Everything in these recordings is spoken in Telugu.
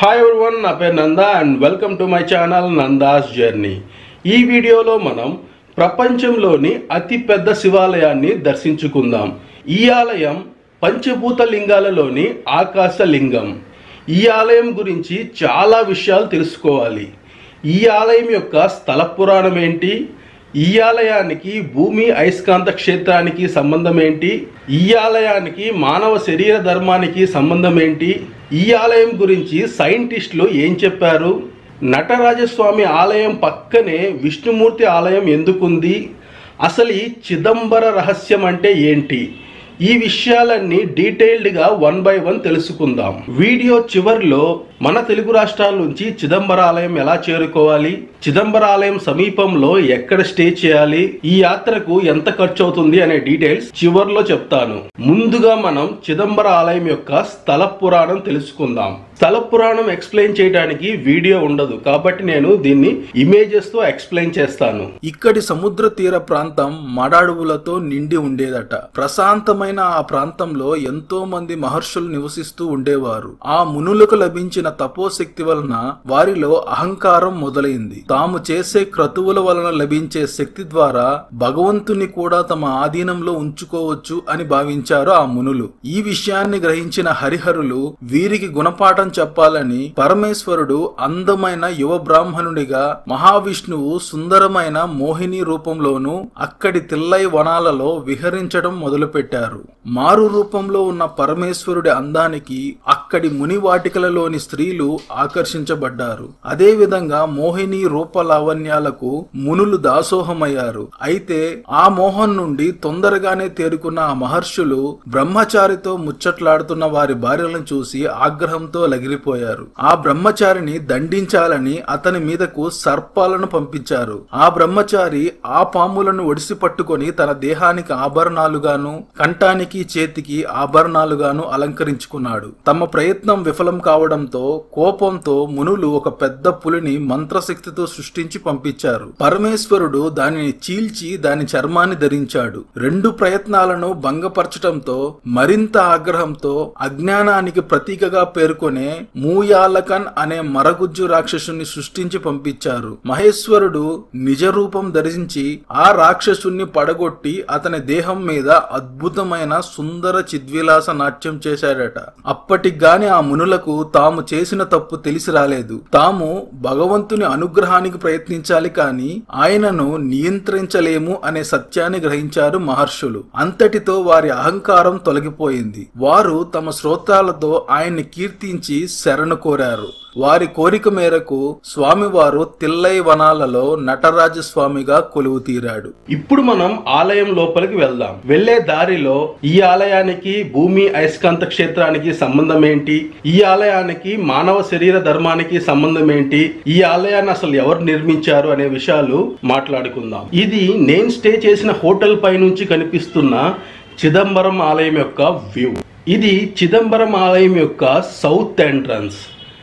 హాయ్ ఎవరివన్ నా పేరు Nanda and welcome to my channel Nanda's journey ఈ వీడియోలో మనం ప్రపంచంలోని అతి పెద్ద శివాలయాన్ని దర్శించుకుందాం ఈ ఆలయం పంచభూత లింగాలలోని ఆకాశ లింగం ఈ ఆలయం గురించి చాలా విషయాలు తెలుసుకోవాలి ఈ ఆలయం యొక్క స్థల పురాణం ఏంటి ఈ ఆలయానికి భూమి అయస్కాంత క్షేత్రానికి సంబంధం ఏంటి ఈ ఆలయానికి మానవ శరీర ధర్మానికి సంబంధం ఏంటి ఈ ఆలయం గురించి సైంటిస్టులు ఏం చెప్పారు నటరాజస్వామి ఆలయం పక్కనే విష్ణుమూర్తి ఆలయం ఎందుకుంది అసలు ఈ చిదంబర రహస్యం అంటే ఏంటి ఈ విషయాలన్నీ డీటెయిల్డ్గా వన్ బై వన్ తెలుసుకుందాం వీడియో చివరిలో మన తెలుగు రాష్ట్రాల నుంచి చిదంబర ఆలయం ఎలా చేరుకోవాలి చిదంబర ఆలయం సమీపంలో ఎక్కడ స్టే చేయాలి ఈ యాత్రకు ఎంత ఖర్చు అవుతుంది అనే డీటెయిల్స్ చివర్లో చెప్తాను ముందుగా మనం చిదంబర ఆలయం యొక్క స్థల పురాణం తెలుసుకుందాం స్థల పురాణం ఎక్స్ప్లెయిన్ చేయడానికి వీడియో ఉండదు కాబట్టి నేను దీన్ని ఇమేజెస్ తో ఎక్స్ప్లెయిన్ చేస్తాను ఇక్కడి సముద్ర తీర ప్రాంతం మడాడువులతో నిండి ఉండేదట ప్రశాంతమైన ఆ ప్రాంతంలో ఎంతో మంది మహర్షులు నివసిస్తూ ఉండేవారు ఆ మునులకు లభించిన తపోశక్తి వలన వారిలో అహంకారం మొదలైంది తాము చేసే క్రతువుల వలన లభించే శక్తి ద్వారా భగవంతుని కూడా తమ ఆధీనంలో ఉంచుకోవచ్చు అని భావించారు ఆ మునులు ఈ విషయాన్ని గ్రహించిన హరిహరులు వీరికి గుణపాఠం చెప్పాలని పరమేశ్వరుడు అందమైన యువ బ్రాహ్మణుడిగా మహావిష్ణువు సుందరమైన మోహిని రూపంలోనూ అక్కడి తిల్లై వనాలలో విహరించడం మొదలుపెట్టారు మారు రూపంలో ఉన్న పరమేశ్వరుడి అందానికి అక్కడి ముని వాటికలలోని స్త్రీలు ఆకర్షించబడ్డారు అదే విధంగా మోహిని రూప లావణ్యాలకు మునులు దాసోహమయ్యారు అయితే ఆ మోహం నుండి తొందరగానే తేరుకున్న ఆ మహర్షులు బ్రహ్మచారితో ముచ్చట్లాడుతున్న వారి భార్యలను చూసి ఆగ్రహంతో లగిలిపోయారు ఆ బ్రహ్మచారిని దండించాలని అతని మీదకు సర్పాలను పంపించారు ఆ బ్రహ్మచారి ఆ పాములను ఒడిసి పట్టుకొని తన దేహానికి ఆభరణాలుగాను కంఠానికి చేతికి ఆభరణాలుగాను అలంకరించుకున్నాడు తమ ప్రయత్నం విఫలం కావడంతో కోపంతో మునులు ఒక పెద్ద పులిని మంత్రశక్తితో సృష్టించి పంపించారు పరమేశ్వరుడు దానిని చీల్చి దాని చర్మాన్ని ధరించాడు రెండు ప్రయత్నాలను భంగపరచటంతో మరింత ఆగ్రహంతో అజ్ఞానానికి ప్రతీకగా పేర్కొనే మూయాలకన్ అనే మరగుజ్జు రాక్షసుని సృష్టించి పంపించారు మహేశ్వరుడు నిజ రూపం ధరించి ఆ రాక్షసుని పడగొట్టి అతని దేహం మీద అద్భుతమైన సుందర చిద్విలాస నాట్యం చేశాడట అప్పటికి గాని ఆ మునులకు తాము చేసిన తప్పు తెలిసి రాలేదు తాము భగవంతుని అనుగ్రహానికి ప్రయత్నించాలి కానీ ఆయనను నియంత్రించలేము అనే సత్యాన్ని గ్రహించారు మహర్షులు అంతటితో వారి అహంకారం తొలగిపోయింది వారు తమ శ్రోతాలతో ఆయన్ని కీర్తించి శరణు కోరారు వారి కోరిక మేరకు స్వామివారు తిల్లై వనాలలో నటరాజస్వామిగా కొలువు తీరాడు ఇప్పుడు మనం ఆలయం లోపలికి వెళ్దాం వెళ్లే దారిలో ఈ ఆలయానికి భూమి అయస్కాంత క్షేత్రానికి సంబంధం ఏంటి ఈ ఆలయానికి మానవ శరీర ధర్మానికి సంబంధం ఏంటి ఈ ఆలయాన్ని అసలు ఎవరు నిర్మించారు అనే విషయాలు మాట్లాడుకుందాం ఇది నేను స్టే చేసిన హోటల్ పై నుంచి కనిపిస్తున్న చిదంబరం ఆలయం యొక్క వ్యూ ఇది చిదంబరం ఆలయం యొక్క సౌత్ ఎంట్రన్స్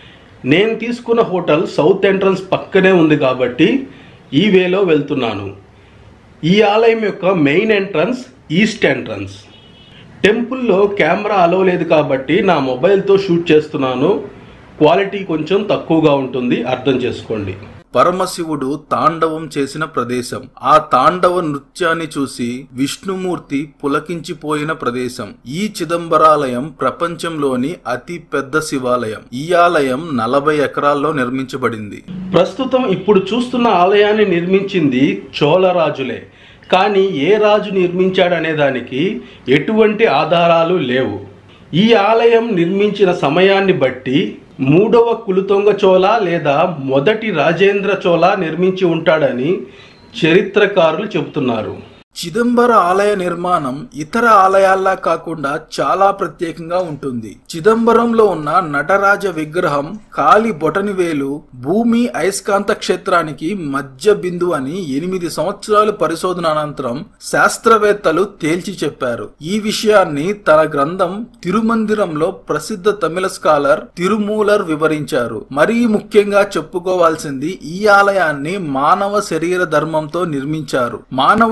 నేను తీసుకున్న హోటల్ సౌత్ ఎంట్రన్స్ పక్కనే ఉంది కాబట్టి ఈ వేలో వెళ్తున్నాను ఈ ఆలయం యొక్క మెయిన్ ఎంట్రన్స్ ఈస్ట్ ఎంట్రన్స్ టెంపుల్లో కెమెరా అలో లేదు కాబట్టి నా మొబైల్తో షూట్ చేస్తున్నాను క్వాలిటీ కొంచెం తక్కువగా ఉంటుంది అర్థం చేసుకోండి పరమశివుడు తాండవం చేసిన ప్రదేశం ఆ తాండవ నృత్యాన్ని చూసి విష్ణుమూర్తి పులకించిపోయిన ప్రదేశం ఈ చిదంబరాలయం ప్రపంచంలోని అతి పెద్ద శివాలయం ఈ ఆలయం నలభై ఎకరాల్లో నిర్మించబడింది ప్రస్తుతం ఇప్పుడు చూస్తున్న ఆలయాన్ని నిర్మించింది చోళరాజులే కానీ ఏ రాజు నిర్మించాడనే దానికి ఎటువంటి ఆధారాలు లేవు ఈ ఆలయం నిర్మించిన సమయాన్ని బట్టి మూడవ కులుతొంగ చోళ లేదా మొదటి రాజేంద్ర చోళ నిర్మించి ఉంటాడని చరిత్రకారులు చెబుతున్నారు చిదంబర ఆలయ నిర్మాణం ఇతర ఆలయాల్లా కాకుండా చాలా ప్రత్యేకంగా ఉంటుంది చిదంబరంలో ఉన్న నటరాజ విగ్రహం కాలి బొటనివేలు భూమి అయస్కాంత క్షేత్రానికి మధ్య బిందు అని ఎనిమిది సంవత్సరాల పరిశోధన అనంతరం శాస్త్రవేత్తలు తేల్చి చెప్పారు ఈ విషయాన్ని తన గ్రంథం తిరుమందిరంలో ప్రసిద్ధ తమిళ స్కాలర్ తిరుమూలర్ వివరించారు మరీ ముఖ్యంగా చెప్పుకోవాల్సింది ఈ ఆలయాన్ని మానవ శరీర ధర్మంతో నిర్మించారు మానవుడికి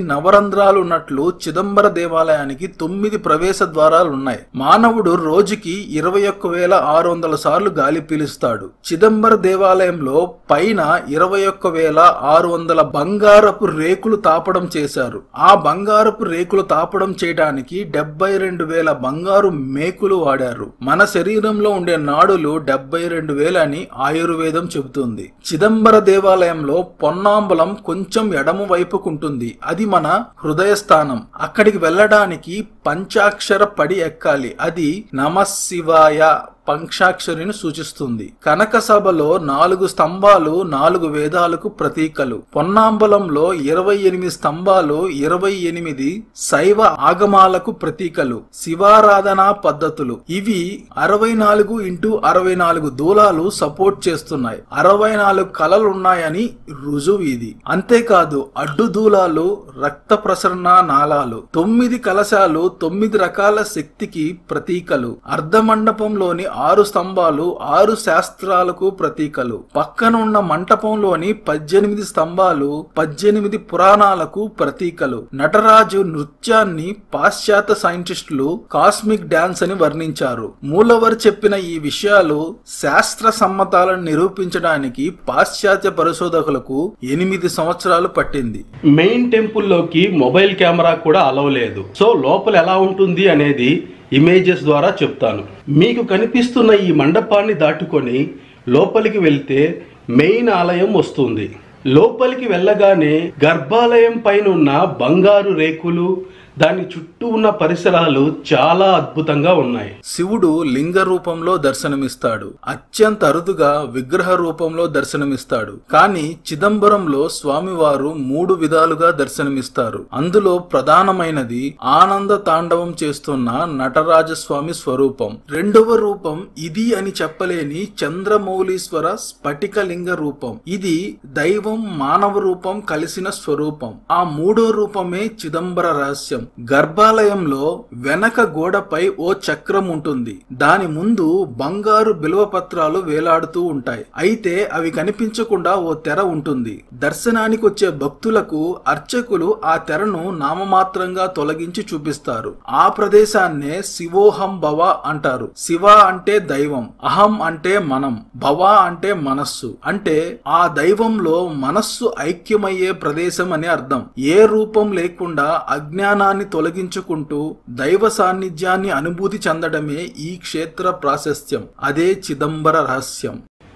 నవరంధ్రాలు ఉన్నట్లు చిదంబర దేవాలయానికి తొమ్మిది ప్రవేశ ద్వారాలు ఉన్నాయి మానవుడు రోజుకి ఇరవై ఒక్క వేల ఆరు వందల సార్లు గాలి పీలుస్తాడు చిదంబర దేవాలయంలో పైన ఇరవై ఒక్క వేల ఆరు వందల బంగారపు రేకులు తాపడం చేశారు ఆ బంగారపు రేకులు తాపడం చేయడానికి డెబ్బై రెండు వేల బంగారు మేకులు వాడారు మన శరీరంలో ఉండే నాడులు డెబ్బై రెండు వేలని ఆయుర్వేదం చెబుతుంది చిదంబర దేవాలయంలో పొన్నాంబలం కొంచెం ఎడమ వైపుకుంటుంది అది మన హృదయ స్థానం అక్కడికి వెళ్ళడానికి పంచాక్షర పడి ఎక్కాలి అది నమశివాయ పంక్షాక్షరిని సూచిస్తుంది కనక సభలో నాలుగు స్తంభాలు నాలుగు వేదాలకు ప్రతీకలు పొన్నాంబలంలో ఇరవై ఎనిమిది స్తంభాలు ఇరవై ఎనిమిది శైవ ఆగమాలకు ప్రతీకలు శివారాధనా పద్ధతులు ఇవి అరవై నాలుగు ఇంటూ అరవై నాలుగు దూలాలు సపోర్ట్ చేస్తున్నాయి అరవై నాలుగు కళలున్నాయని రుజువు ఇది అంతేకాదు అడ్డు దూలాలు రక్త ప్రసరణ నాళాలు తొమ్మిది కలశాలు తొమ్మిది రకాల శక్తికి ప్రతీకలు అర్ధమండపంలోని ఆరు స్తంభాలు ఆరు శాస్త్రాలకు ప్రతీకలు పక్కన ఉన్న మంటపంలోని పద్దెనిమిది స్తంభాలు పద్దెనిమిది పురాణాలకు ప్రతీకలు నటరాజు నృత్యాన్ని పాశ్చాత్య సైంటిస్టులు కాస్మిక్ డాన్స్ అని వర్ణించారు మూలవర్ చెప్పిన ఈ విషయాలు శాస్త్ర సమ్మతాలను నిరూపించడానికి పాశ్చాత్య పరిశోధకులకు ఎనిమిది సంవత్సరాలు పట్టింది మెయిన్ టెంపుల్లోకి మొబైల్ కెమెరా కూడా అలవ్ లేదు సో లోపల ఎలా ఉంటుంది అనేది ఇమేజెస్ ద్వారా చెప్తాను మీకు కనిపిస్తున్న ఈ మండపాన్ని దాటుకొని లోపలికి వెళ్తే మెయిన్ ఆలయం వస్తుంది లోపలికి వెళ్ళగానే గర్భాలయం పైన ఉన్న బంగారు రేకులు దాని చుట్టూ ఉన్న పరిసరాలు చాలా అద్భుతంగా ఉన్నాయి శివుడు లింగ రూపంలో దర్శనమిస్తాడు అత్యంత అరుదుగా విగ్రహ రూపంలో దర్శనమిస్తాడు కానీ చిదంబరంలో స్వామివారు మూడు విధాలుగా దర్శనమిస్తారు అందులో ప్రధానమైనది ఆనంద తాండవం చేస్తున్న నటరాజస్వామి స్వరూపం రెండవ రూపం ఇది అని చెప్పలేని చంద్రమౌళీశ్వర స్ఫటిక లింగ రూపం ఇది దైవం మానవ రూపం కలిసిన స్వరూపం ఆ మూడో రూపమే చిదంబర రహస్యం గర్భాలయంలో వెనక గోడపై ఓ చక్రం ఉంటుంది దాని ముందు బంగారు బిల్వ పత్రాలు వేలాడుతూ ఉంటాయి అయితే అవి కనిపించకుండా ఓ తెర ఉంటుంది దర్శనానికి వచ్చే భక్తులకు అర్చకులు ఆ తెరను నామమాత్రంగా తొలగించి చూపిస్తారు ఆ ప్రదేశాన్నే శివోహం భవ అంటారు శివ అంటే దైవం అహం అంటే మనం భవ అంటే మనస్సు అంటే ఆ దైవంలో మనస్సు ఐక్యమయ్యే ప్రదేశం అని అర్థం ఏ రూపం లేకుండా అజ్ఞానాన్ని తొలగించుకుంటూ దైవ సాన్నిధ్యాన్ని అనుభూతి చెందడమే ఈ క్షేత్ర ప్రాశస్త్యం అదే చిదంబర రహస్యం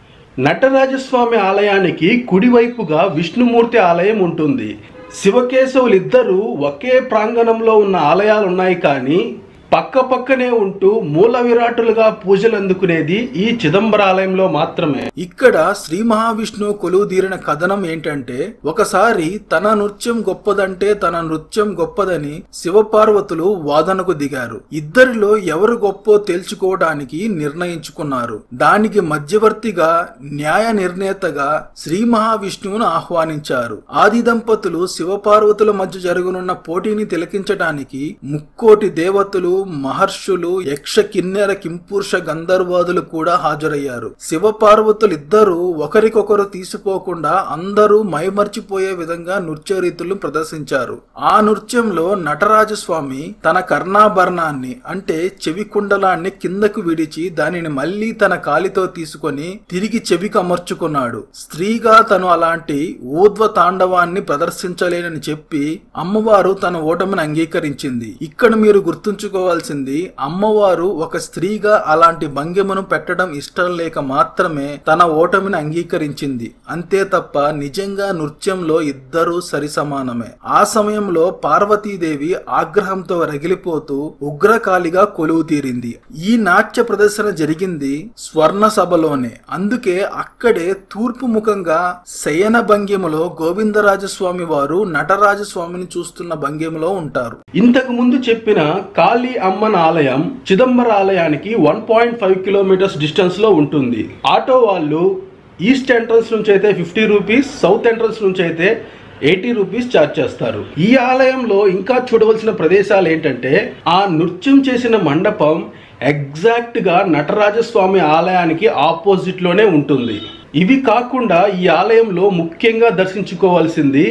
నటరాజస్వామి ఆలయానికి కుడివైపుగా విష్ణుమూర్తి ఆలయం ఉంటుంది శివకేశవులిద్దరూ ఒకే ప్రాంగణంలో ఉన్న ఆలయాలు ఉన్నాయి కానీ పక్క పక్కనే ఉంటూ మూల విరాటులుగా పూజలు అందుకునేది ఈ చిదంబరాలయంలో మాత్రమే ఇక్కడ శ్రీ మహావిష్ణువు కొలువుదీరిన కథనం ఏంటంటే ఒకసారి తన నృత్యం గొప్పదంటే తన నృత్యం గొప్పదని శివపార్వతులు వాదనకు దిగారు ఇద్దరిలో ఎవరు గొప్పో తేల్చుకోవడానికి నిర్ణయించుకున్నారు దానికి మధ్యవర్తిగా న్యాయ నిర్ణేతగా శ్రీ మహావిష్ణువును ఆహ్వానించారు ఆది దంపతులు శివపార్వతుల మధ్య జరగనున్న పోటీని తిలకించడానికి ముక్కోటి దేవతలు మహర్షులు యక్ష కిన్నెర కింపురుష గంధర్వాదులు కూడా హాజరయ్యారు శివ పార్వతులు ఇద్దరు ఒకరికొకరు తీసిపోకుండా అందరూ మైమర్చిపోయే విధంగా నృత్య రీతులను ప్రదర్శించారు ఆ నృత్యంలో నటరాజస్వామి తన కర్ణాభరణాన్ని అంటే చెవి కుండలాన్ని కిందకు విడిచి దానిని మళ్ళీ తన కాలితో తీసుకొని తిరిగి చెవికి అమర్చుకున్నాడు స్త్రీగా తను అలాంటి ఊర్ధ్వ తాండవాన్ని ప్రదర్శించలేనని చెప్పి అమ్మవారు తన ఓటమిని అంగీకరించింది ఇక్కడ మీరు గుర్తుంచుకోవాలి చేసుకోవాల్సింది అమ్మవారు ఒక స్త్రీగా అలాంటి భంగిమను పెట్టడం ఇష్టం లేక మాత్రమే తన ఓటమిని అంగీకరించింది అంతే తప్ప నిజంగా నృత్యంలో ఇద్దరూ సరి సమానమే ఆ సమయంలో పార్వతీదేవి ఆగ్రహంతో రగిలిపోతూ ఉగ్రకాళిగా కొలువు తీరింది ఈ నాట్య ప్రదర్శన జరిగింది స్వర్ణ సభలోనే అందుకే అక్కడే తూర్పు ముఖంగా శయన భంగిమలో గోవిందరాజస్వామి వారు నటరాజస్వామిని చూస్తున్న భంగిమలో ఉంటారు ఇంతకు ముందు చెప్పిన కాళీ అమ్మన్ ఆలయం చిదంబర ఆలయానికి one point five kilometers distance లో ఉంటుంది ఆటో వాళ్ళు ఈస్ట్ ఎంట్రన్స్ నుంచి అయితే ఫిఫ్టీ రూపీస్ సౌత్ ఎంట్రన్స్ నుంచి అయితే ఎయిటీ రూపీస్ ఛార్జ్ చేస్తారు ఈ ఆలయంలో ఇంకా చూడవలసిన ప్రదేశాలు ఏంటంటే ఆ నృత్యం చేసిన మండపం ఎగ్జాక్ట్ గా నటరాజస్వామి ఆలయానికి ఆపోజిట్ లోనే ఉంటుంది ఇవి కాకుండా ఈ ఆలయంలో ముఖ్యంగా దర్శించుకోవాల్సింది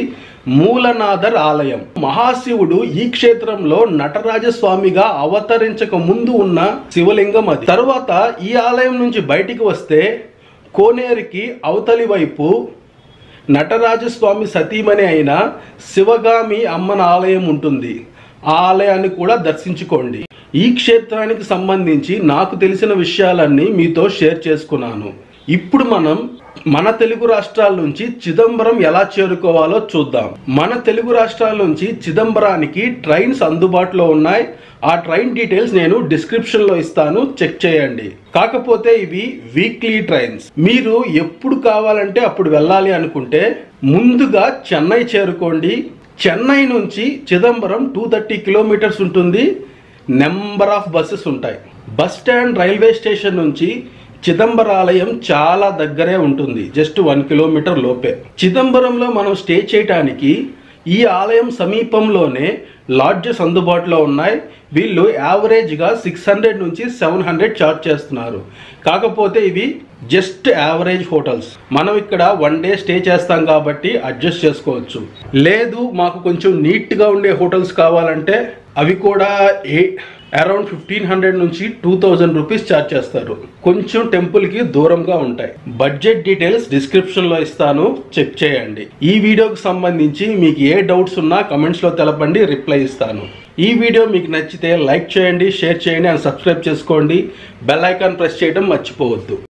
మూలనాథర్ ఆలయం మహాశివుడు ఈ క్షేత్రంలో నటరాజస్వామిగా అవతరించక ముందు ఉన్న శివలింగం అది తరువాత ఈ ఆలయం నుంచి బయటికి వస్తే కోనేరుకి అవతలి వైపు నటరాజస్వామి సతీమణి అయిన శివగామి అమ్మన ఆలయం ఉంటుంది ఆ ఆలయాన్ని కూడా దర్శించుకోండి ఈ క్షేత్రానికి సంబంధించి నాకు తెలిసిన విషయాలన్నీ మీతో షేర్ చేసుకున్నాను ఇప్పుడు మనం మన తెలుగు రాష్ట్రాల నుంచి చిదంబరం ఎలా చేరుకోవాలో చూద్దాం మన తెలుగు రాష్ట్రాల నుంచి చిదంబరానికి ట్రైన్స్ అందుబాటులో ఉన్నాయి ఆ ట్రైన్ డీటెయిల్స్ నేను డిస్క్రిప్షన్ లో ఇస్తాను చెక్ చేయండి కాకపోతే ఇవి వీక్లీ ట్రైన్స్ మీరు ఎప్పుడు కావాలంటే అప్పుడు వెళ్ళాలి అనుకుంటే ముందుగా చెన్నై చేరుకోండి చెన్నై నుంచి చిదంబరం టూ థర్టీ కిలోమీటర్స్ ఉంటుంది నెంబర్ ఆఫ్ బస్సెస్ ఉంటాయి బస్ స్టాండ్ రైల్వే స్టేషన్ నుంచి చిదంబరాలయం చాలా దగ్గరే ఉంటుంది జస్ట్ వన్ కిలోమీటర్ లోపే చిదంబరంలో మనం స్టే చేయటానికి ఈ ఆలయం సమీపంలోనే లాడ్జెస్ అందుబాటులో ఉన్నాయి వీళ్ళు యావరేజ్గా సిక్స్ హండ్రెడ్ నుంచి సెవెన్ హండ్రెడ్ చార్జ్ చేస్తున్నారు కాకపోతే ఇవి జస్ట్ యావరేజ్ హోటల్స్ మనం ఇక్కడ వన్ డే స్టే చేస్తాం కాబట్టి అడ్జస్ట్ చేసుకోవచ్చు లేదు మాకు కొంచెం నీట్గా ఉండే హోటల్స్ కావాలంటే అవి కూడా ఏ అరౌండ్ ఫిఫ్టీన్ హండ్రెడ్ నుంచి టూ థౌజండ్ రూపీస్ ఛార్జ్ చేస్తారు కొంచెం టెంపుల్ కి దూరంగా ఉంటాయి బడ్జెట్ డీటెయిల్స్ డిస్క్రిప్షన్ లో ఇస్తాను చెక్ చేయండి ఈ వీడియోకి సంబంధించి మీకు ఏ డౌట్స్ ఉన్నా కమెంట్స్ లో తెలపండి రిప్లై ఇస్తాను ఈ వీడియో మీకు నచ్చితే లైక్ చేయండి షేర్ చేయండి అండ్ సబ్స్క్రైబ్ చేసుకోండి బెల్ ఐకాన్ ప్రెస్ చేయడం మర్చిపోవద్దు